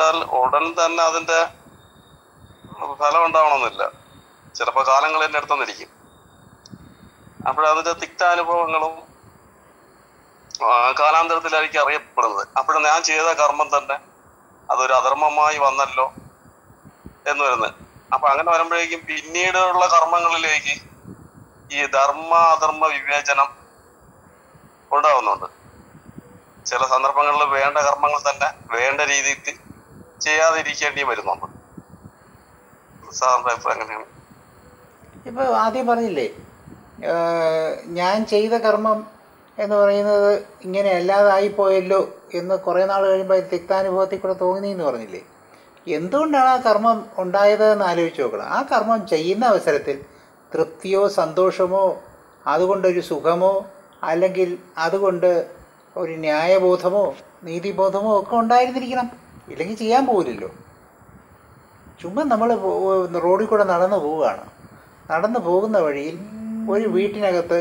ചെയ്താൽ ഉടൻ തന്നെ അതിന്റെ ഫലം ഉണ്ടാവണമെന്നില്ല ചിലപ്പോ കാലങ്ങൾ എന്റെ അടുത്തുനിന്നിരിക്കും അപ്പോഴതിന്റെ തിക്താനുഭവങ്ങളും ആ, കാലാന്തരത്തിലായിരിക്കും അറിയപ്പെടുന്നത് അപ്പോൾ ഞാൻ ചെയ്ത കർമ്മം തന്നെ അതൊരു അധർമ്മമായി വന്നല്ലോ എന്ന് വരുന്നത് അപ്പൊ അങ്ങനെ വരുമ്പോഴേക്കും പിന്നീടുള്ള കർമ്മങ്ങളിലേക്ക് ഈ ധർമ്മ അധർമ്മ വിവേചനം ഉണ്ടാവുന്നുണ്ട് ചില സന്ദർഭങ്ങളിൽ വേണ്ട കർമ്മങ്ങൾ തന്നെ വേണ്ട രീതിയിൽ ചെയ്യാതിരിക്കേണ്ടി വരുന്നുണ്ട് സാറിന്റെ അഭിപ്രായം എങ്ങനെയാണ് ഇപ്പോൾ ആദ്യം പറഞ്ഞില്ലേ ഏഹ് ഞാൻ ചെയ്ത കർമ്മം എന്ന് പറയുന്നത് ഇങ്ങനെ അല്ലാതായിപ്പോയല്ലോ എന്ന് കുറേ നാൾ കഴിയുമ്പോൾ തിക്താനുഭവത്തിൽ കൂടെ തോന്നി എന്ന് പറഞ്ഞില്ലേ എന്തുകൊണ്ടാണ് ആ കർമ്മം ഉണ്ടായത് എന്ന് ആലോചിച്ച് നോക്കണം ആ കർമ്മം ചെയ്യുന്ന അവസരത്തിൽ തൃപ്തിയോ സന്തോഷമോ അതുകൊണ്ടൊരു സുഖമോ അല്ലെങ്കിൽ അതുകൊണ്ട് ഒരു ന്യായബോധമോ നീതിബോധമോ ഒക്കെ ഉണ്ടായിരുന്നിരിക്കണം ഇല്ലെങ്കിൽ ചെയ്യാൻ പോകില്ലല്ലോ ചുമ്മാ നമ്മൾ റോഡിൽ കൂടെ നടന്നു പോവുകയാണ് നടന്നു പോകുന്ന വഴിയിൽ ഒരു വീട്ടിനകത്ത്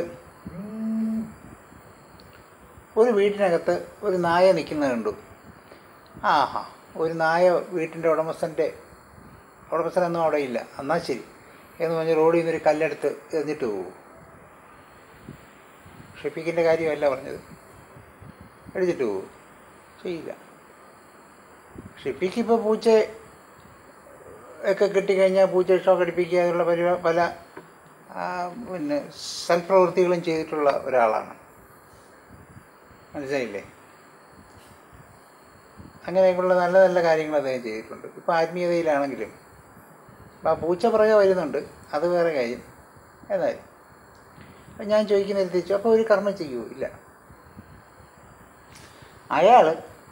ഒരു വീട്ടിനകത്ത് ഒരു നായ നിൽക്കുന്നത് കണ്ടു ആഹാ ഒരു നായ വീട്ടിൻ്റെ ഉടമസ്ഥൻ്റെ ഉടമസ്ഥനൊന്നും അവിടെ ഇല്ല എന്നാൽ ശരി എന്ന് പറഞ്ഞ് റോഡിൽ നിന്നൊരു കല്ലെടുത്ത് എറിഞ്ഞിട്ട് പോകും ഷെഫിക്കിൻ്റെ കാര്യമല്ല പറഞ്ഞത് എടുത്തിട്ട് പോകും ചെയ്യില്ല ഷെഫിക്ക് ഇപ്പോൾ പൂച്ച ഒക്കെ കിട്ടിക്കഴിഞ്ഞാൽ പൂച്ച ഷോക്ക് അടിപ്പിക്കുക എന്നുള്ള പരിപാ പല ആ, പിന്നെ സൽപ്രവൃത്തികളും ചെയ്തിട്ടുള്ള ഒരാളാണ് മനസ്സിലായില്ലേ അങ്ങനെയൊക്കെയുള്ള നല്ല നല്ല കാര്യങ്ങൾ അദ്ദേഹം ചെയ്തിട്ടുണ്ട് ഇപ്പോൾ ആത്മീയതയിലാണെങ്കിലും അപ്പോൾ ആ പൂച്ച പുറകെ വരുന്നുണ്ട് അത് വേറെ കാര്യം എന്നാലും അപ്പം ഞാൻ ചോദിക്കുന്നത് തിരിച്ചു അപ്പോൾ ഒരു കർമ്മം ചെയ്യുമോ ഇല്ല അയാൾ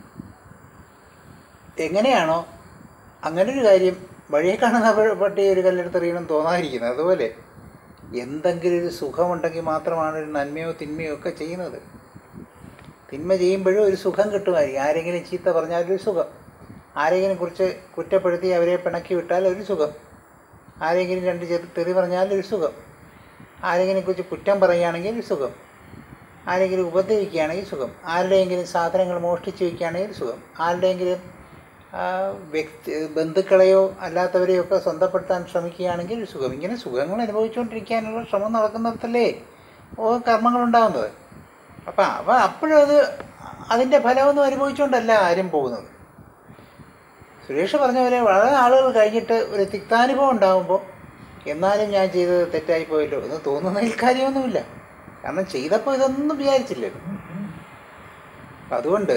എങ്ങനെയാണോ അങ്ങനെ ഒരു കാര്യം വഴിയെ കാണുന്ന പ- പട്ടി ഒരു കല്ലെടുത്ത് എറിയണം തോന്നാതിരിക്കുന്നത് അതുപോലെ എന്തെങ്കിലും ഒരു സുഖമുണ്ടെങ്കിൽ മാത്രമാണ് ഒരു നന്മയോ തിന്മയോ ഒക്കെ ചെയ്യുന്നത് തിന്മ ചെയ്യുമ്പോഴും ഒരു സുഖം കിട്ടുമായിരിക്കും ആരെങ്കിലും ചീത്ത പറഞ്ഞാൽ ഒരു സുഖം ആരെങ്കിലും കുറിച്ച് കുറ്റപ്പെടുത്തി അവരെ പിണക്കി വിട്ടാൽ ഒരു സുഖം ആരെങ്കിലും രണ്ട് ചെറു തെറി പറഞ്ഞാൽ ഒരു സുഖം ആരെങ്കിലും കുറിച്ച് കുറ്റം പറയുകയാണെങ്കിൽ ഒരു സുഖം ആരെങ്കിലും ഉപദ്രവിക്കുകയാണെങ്കിൽ സുഖം ആരുടെയെങ്കിലും സാധനങ്ങൾ മോഷ്ടിച്ച് വയ്ക്കുകയാണെങ്കിൽ ഒരു സുഖം ആരുടെയെങ്കിലും ആ, വ്യക്തി ബന്ധുക്കളെയോ അല്ലാത്തവരെയോ ഒക്കെ സ്വന്തപ്പെടുത്താൻ ശ്രമിക്കുകയാണെങ്കിൽ ഒരു സുഖം ഇങ്ങനെ സുഖങ്ങൾ അനുഭവിച്ചുകൊണ്ടിരിക്കാനുള്ള ശ്രമം നടക്കുന്നിടത്തല്ലേ ഓ കർമ്മങ്ങൾ ഉണ്ടാകുന്നത് അപ്പം അവ അപ്പോഴത് അതിൻ്റെ ഫലമൊന്നും അനുഭവിച്ചുകൊണ്ടല്ല ആരും പോകുന്നത് സുരേഷ് പറഞ്ഞ പോലെ വളരെ ആളുകൾ കഴിഞ്ഞിട്ട് ഒരു തിക്താനുഭവം ഉണ്ടാകുമ്പോൾ എന്നാലും ഞാൻ ചെയ്തത് തെറ്റായി പോയല്ലോ എന്ന് തോന്നുന്നതിൽ കാര്യമൊന്നുമില്ല കാരണം ചെയ്തപ്പോൾ ഇതൊന്നും വിചാരിച്ചില്ലല്ലോ അപ്പം അതുകൊണ്ട്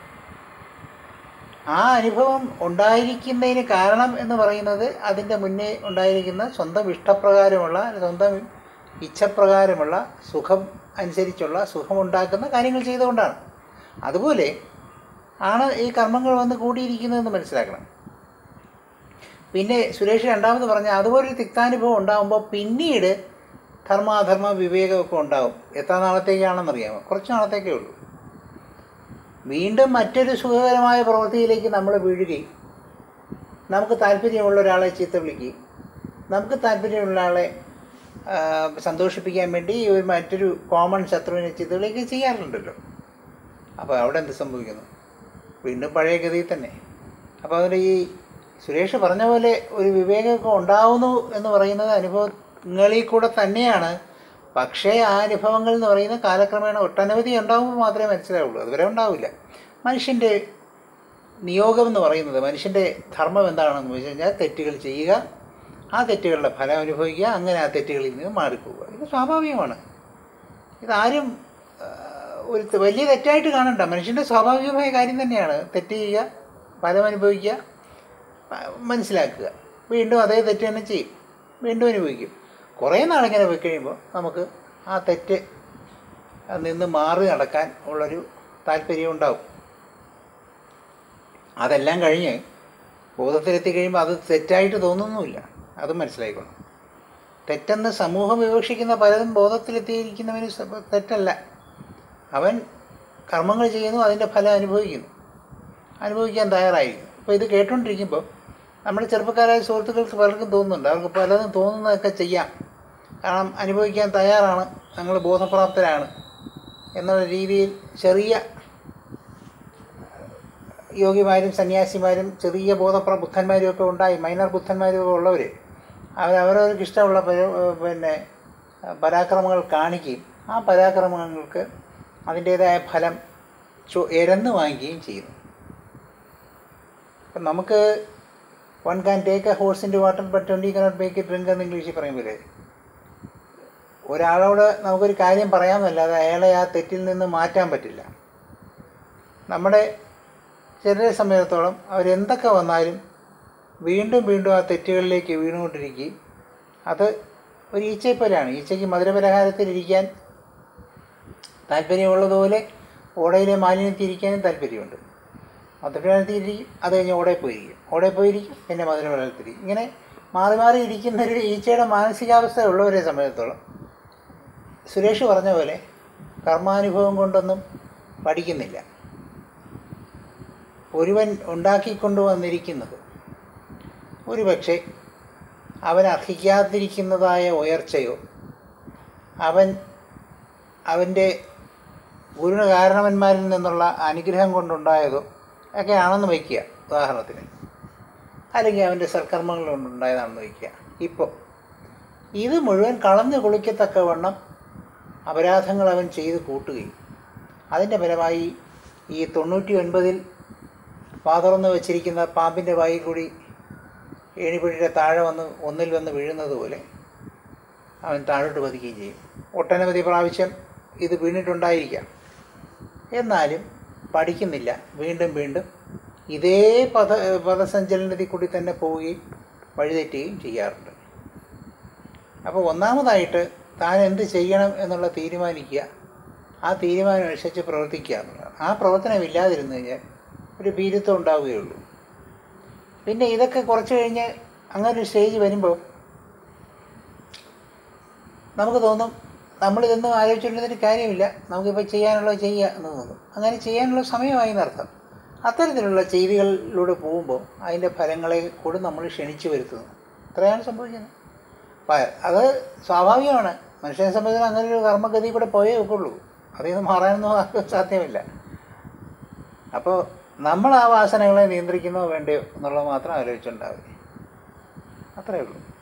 ആ അനുഭവം ഉണ്ടായിരിക്കുന്നതിന് കാരണം എന്ന് പറയുന്നത് അതിൻ്റെ മുന്നേ ഉണ്ടായിരിക്കുന്ന സ്വന്തം ഇഷ്ടപ്രകാരമുള്ള സ്വന്തം ഇച്ഛപ്രകാരമുള്ള സുഖം അനുസരിച്ചുള്ള സുഖമുണ്ടാക്കുന്ന കാര്യങ്ങൾ ചെയ്തുകൊണ്ടാണ് അതുപോലെ ആണ് ഈ കർമ്മങ്ങൾ വന്ന് കൂടിയിരിക്കുന്നതെന്ന് മനസ്സിലാക്കണം പിന്നെ സുരേഷ് രണ്ടാമത് പറഞ്ഞ അതുപോലൊരു തിക്താനുഭവം ഉണ്ടാകുമ്പോൾ പിന്നീട് ധർമാധർമ്മ വിവേകമൊക്കെ ഉണ്ടാവും എത്ര നാളത്തേക്കാണെന്നറിയാമോ കുറച്ച് നാളത്തേക്കേ ഉള്ളൂ വീണ്ടും മറ്റൊരു സുഖകരമായ പ്രവൃത്തിയിലേക്ക് നമ്മൾ വീഴുകയും നമുക്ക് താല്പര്യമുള്ള ഒരാളെ ചീത്ത വിളിക്കുകയും നമുക്ക് താല്പര്യമുള്ള ആളെ ആ, സന്തോഷിപ്പിക്കാൻ വേണ്ടി ഒരു മറ്റൊരു കോമൺ ശത്രുവിനെ ചീത്ത വിളിക്കുകയും ചെയ്യാറുണ്ടല്ലോ അപ്പോൾ അവിടെ എന്ത് സംഭവിക്കുന്നു വീണ്ടും പഴയ ഗതിയിൽ തന്നെ അപ്പോൾ അതിൻ്റെ ഈ സുരേഷ് പറഞ്ഞ പോലെ ഒരു വിവേകമൊക്കെ ഉണ്ടാവുന്നു എന്ന് പറയുന്നത് അനുഭവങ്ങളിൽ കൂടെ തന്നെയാണ് പക്ഷേ ആ അനുഭവങ്ങൾ എന്ന് പറയുന്ന കാലക്രമേണ ഒട്ടനവധി ഉണ്ടാകുമ്പോൾ മാത്രമേ മനസ്സിലാവുള്ളൂ അതുവരെ ഉണ്ടാവില്ല മനുഷ്യൻ്റെ നിയോഗം എന്ന് പറയുന്നത് മനുഷ്യൻ്റെ ധർമ്മം എന്താണെന്ന് വെച്ച് കഴിഞ്ഞാൽ തെറ്റുകൾ ചെയ്യുക ആ തെറ്റുകളുടെ ഫലം അനുഭവിക്കുക അങ്ങനെ ആ തെറ്റുകളിൽ നിന്ന് മാറിപ്പോവുക ഇത് സ്വാഭാവികമാണ് ഇതാരും ആ, ഒരു ത- വലിയ തെറ്റായിട്ട് കാണണ്ട മനുഷ്യൻ്റെ സ്വാഭാവികമായ കാര്യം തന്നെയാണ് തെറ്റ് ചെയ്യുക ഫലം അനുഭവിക്കുക ആ, മനസ്സിലാക്കുക വീണ്ടും അതേ തെറ്റ് തന്നെ ചെയ്യും വീണ്ടും അനുഭവിക്കും കുറേ നാളിങ്ങനെ പോയി കഴിയുമ്പോൾ നമുക്ക് ആ തെറ്റ് നിന്ന് മാറി നടക്കാൻ ഉള്ളൊരു താല്പര്യം ഉണ്ടാവും അതെല്ലാം കഴിഞ്ഞ് ബോധത്തിലെത്തി കഴിയുമ്പോൾ അത് തെറ്റായിട്ട് തോന്നുന്നുമില്ല അതും മനസ്സിലായിക്കോണം തെറ്റെന്ന് സമൂഹം വിവക്ഷിക്കുന്ന പലതും ബോധത്തിലെത്തിയിരിക്കുന്നവന് സ- തെറ്റല്ല അവൻ കർമ്മങ്ങൾ ചെയ്യുന്നു അതിൻ്റെ ഫലം അനുഭവിക്കുന്നു അനുഭവിക്കാൻ തയ്യാറായിരിക്കുന്നു അപ്പോൾ ഇത് കേട്ടുകൊണ്ടിരിക്കുമ്പോൾ നമ്മുടെ ചെറുപ്പക്കാരായ സുഹൃത്തുക്കൾക്ക് പലർക്കും തോന്നുന്നുണ്ട് അവർക്ക് പലതും തോന്നുന്നതൊക്കെ ചെയ്യാം കാരണം അനുഭവിക്കാൻ തയ്യാറാണ് ഞങ്ങൾ ബോധപ്രാപ്തരാണ് എന്നുള്ള രീതിയിൽ ചെറിയ യോഗിമാരും സന്യാസിമാരും ചെറിയ ബോധപ്ര ബുദ്ധന്മാരും ഒക്കെ ഉണ്ടായി മൈനർ ബുദ്ധന്മാരും ഒക്കെ ഉള്ളവർ അവർ അവരവർക്ക് ഇഷ്ടമുള്ള പരി- പിന്നെ പരാക്രമങ്ങൾ കാണിക്കുകയും ആ പരാക്രമങ്ങൾക്ക് അതിൻ്റേതായ ഫലം ചോ എരന്ന് വാങ്ങിക്കുകയും ചെയ്യുന്നു അപ്പം നമുക്ക് one can take a horse into water but twenty cannot make it drink എന്ന് ഇംഗ്ലീഷിൽ പറയുമ്പോൾ ഒരാളോട് നമുക്കൊരു കാര്യം പറയാമെന്നല്ലാതെ അയാളെ ആ തെറ്റിൽ നിന്ന് മാറ്റാൻ പറ്റില്ല നമ്മുടെ ചിലരെ സംബന്ധിച്ചിടത്തോളം അവരെന്തൊക്കെ വന്നാലും വീണ്ടും വീണ്ടും ആ തെറ്റുകളിലേക്ക് വീണുകൊണ്ടിരിക്കുകയും അത് ഒരു ഈച്ചയെ പോലെയാണ് ഈച്ചയ്ക്ക് മധുരപലഹാരത്തിലിരിക്കാൻ താല്പര്യമുള്ളതുപോലെ ഓടയിലെ മാലിന്യത്തിൽ ഇരിക്കാനും താല്പര്യമുണ്ട് മധുരപലഹാരത്തിൽ ഇരിക്കും അത് കഴിഞ്ഞ് ഓടയിൽ പോയിരിക്കും ഓടയിൽ പോയിരിക്കും പിന്നെ മധുരപലഹാരത്തിരിക്കും ഇങ്ങനെ മാറി മാറി ഇരിക്കുന്ന ഒരു ഈച്ചയുടെ മാനസികാവസ്ഥ ഉള്ളവരെ സംബന്ധിച്ചിടത്തോളം സുരേഷ് പറഞ്ഞ പോലെ കർമാനുഭവം കൊണ്ടൊന്നും പഠിക്കുന്നില്ല ഒരുവൻ ഉണ്ടാക്കിക്കൊണ്ടുവന്നിരിക്കുന്നത് ഒരുപക്ഷെ അവൻ അർഹിക്കാതിരിക്കുന്നതായ ഉയർച്ചയോ അവൻ അവൻ്റെ ഗുരുകാരണവന്മാരിൽ നിന്നുള്ള അനുഗ്രഹം കൊണ്ടുണ്ടായതോ ഒക്കെ ആണെന്ന് വയ്ക്കുക ഉദാഹരണത്തിന് അല്ലെങ്കിൽ അവൻ്റെ സൽക്കർമ്മങ്ങൾ കൊണ്ടുണ്ടായതാണെന്ന് വയ്ക്കുക ഇപ്പോൾ ഇത് മുഴുവൻ കളഞ്ഞു കുളിക്കത്തക്കവണ്ണം അപരാധങ്ങൾ അവൻ ചെയ്ത് കൂട്ടുകയും അതിൻ്റെ ഫലമായി ഈ തൊണ്ണൂറ്റി ഒൻപതിൽ വാതുറന്ന് വെച്ചിരിക്കുന്ന പാമ്പിൻ്റെ വായിൽ കൂടി ഏണിപ്പടിയുടെ താഴെ വന്ന് ഒന്നിൽ വന്ന് വീഴുന്നത് പോലെ അവൻ താഴോട്ട് പതിക്കുകയും ചെയ്യും ഒട്ടനവധി പ്രാവശ്യം ഇത് വീണിട്ടുണ്ടായിരിക്കാം എന്നാലും പഠിക്കുന്നില്ല വീണ്ടും വീണ്ടും ഇതേ പദ പദസഞ്ചലനത്തിൽ കൂടി തന്നെ പോവുകയും വഴിതെറ്റുകയും ചെയ്യാറുണ്ട് അപ്പോൾ ഒന്നാമതായിട്ട് താൻ എന്ത് ചെയ്യണം എന്നുള്ള തീരുമാനിക്കുക ആ തീരുമാനം അനുസരിച്ച് പ്രവർത്തിക്കുക എന്നുള്ളതാണ് ആ പ്രവർത്തനം ഇല്ലാതിരുന്നു കഴിഞ്ഞാൽ ഒരു ഭീരുത്വം ഉണ്ടാവുകയുള്ളൂ പിന്നെ ഇതൊക്കെ കുറച്ച് കഴിഞ്ഞ് അങ്ങനെ ഒരു സ്റ്റേജ് വരുമ്പോൾ നമുക്ക് തോന്നും നമ്മളിതൊന്നും ആലോചിച്ചുകൊണ്ടിരുന്നിട്ട് കാര്യമില്ല നമുക്കിപ്പോൾ ചെയ്യാനുള്ളത് ചെയ്യുക എന്ന് തോന്നും അങ്ങനെ ചെയ്യാനുള്ള സമയമായി എന്നർത്ഥം അത്തരത്തിലുള്ള ചെയ്തികളിലൂടെ പോകുമ്പോൾ അതിൻ്റെ ഫലങ്ങളെ കൂടി നമ്മൾ ക്ഷണിച്ചു വരുത്തുന്നു ഇത്രയാണ് സംഭവിക്കുന്നത് അപ്പം അത് സ്വാഭാവികമാണ് മനുഷ്യനെ സംബന്ധിച്ച് അങ്ങനെ ഒരു കർമ്മഗതി കൂടെ പോയേ ഒക്കുള്ളൂ അതിൽ നിന്ന് മാറാനൊന്നും ആർക്കും സാധ്യമല്ല അപ്പോൾ നമ്മൾ ആ വാസനകളെ നിയന്ത്രിക്കുന്നോ വേണ്ടയോ എന്നുള്ളത് മാത്രം ആലോചിച്ചുണ്ടാവും അത്രയേ ഉള്ളൂ